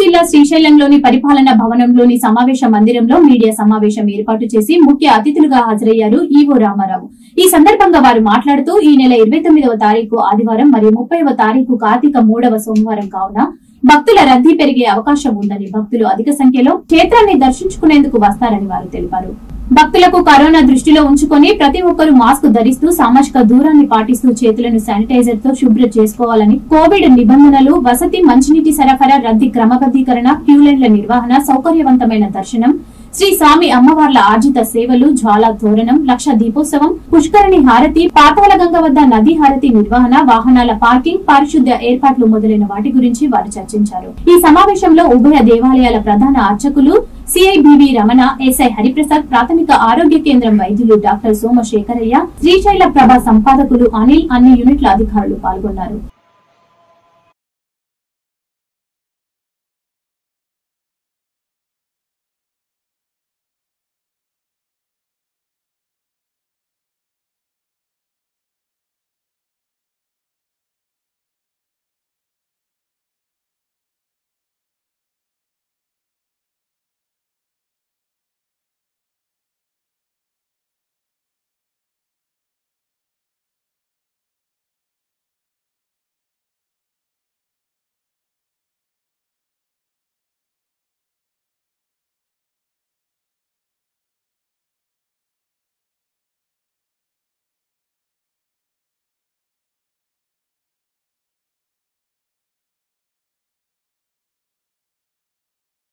జిల్లా శ్రీశైలంలోని పరిపాలనా భవనంలోని సమావేశ మందిరంలో మీడియా సమావేశం ఏర్పాటు చేసి ముఖ్య అతిథులుగా హాజరయ్యారు ఈవో రామారావు ఈ సందర్భంగా వారు మాట్లాడుతూ ఈ నెల ఇరవై తొమ్మిదవ తారీఖు ఆదివారం మరియు ముప్పైవ తారీఖు కార్తీక మూడవ సోమవారం కావున భక్తుల రద్దీ పెరిగే అవకాశం ఉందని భక్తులు అధిక సంఖ్యలో క్షేత్రాన్ని దర్శించుకునేందుకు వస్తారని వారు తెలిపారు భక్తులకు కరోనా దృష్టిలో ఉంచుకొని ప్రతి ఒక్కరూ మాస్క్ ధరిస్తూ సామాజిక దూరాన్ని పాటిస్తూ చేతులను శానిటైజర్ తో శుభ్రం చేసుకోవాలని కోవిడ్ నిబంధనలు వసతి మంచినీటి సరఫరా రద్దీ క్రమబద్దీకరణ క్యూలైన్ల నిర్వహణ సౌకర్యవంతమైన దర్శనం శ్రీ స్వామి అమ్మవార్ల ఆర్జిత సేవలు జ్వాలా తోరణం లక్ష దీపోత్సవం పుష్కరణి హారతి పాతాళ గంగ వద్ద నది హారతి నిర్వహణ వాహనాల పార్కింగ్ పారిశుద్ధ్య ఏర్పాట్లు మొదలైన వాటి గురించి వారు చర్చించారు ఈ సమావేశంలో ఉభయ దేవాలయాల ప్రధాన అర్చకులు సిఐబివి రమణ ఎస్ఐ హరిప్రసాద్ ప్రాథమిక ఆరోగ్య కేంద్రం వైద్యులు డాక్టర్ సోమశేఖరయ్య శ్రీశైల ప్రభ సంపాదకులు అనిల్ అన్ని యూనిట్ల అధికారులు పాల్గొన్నారు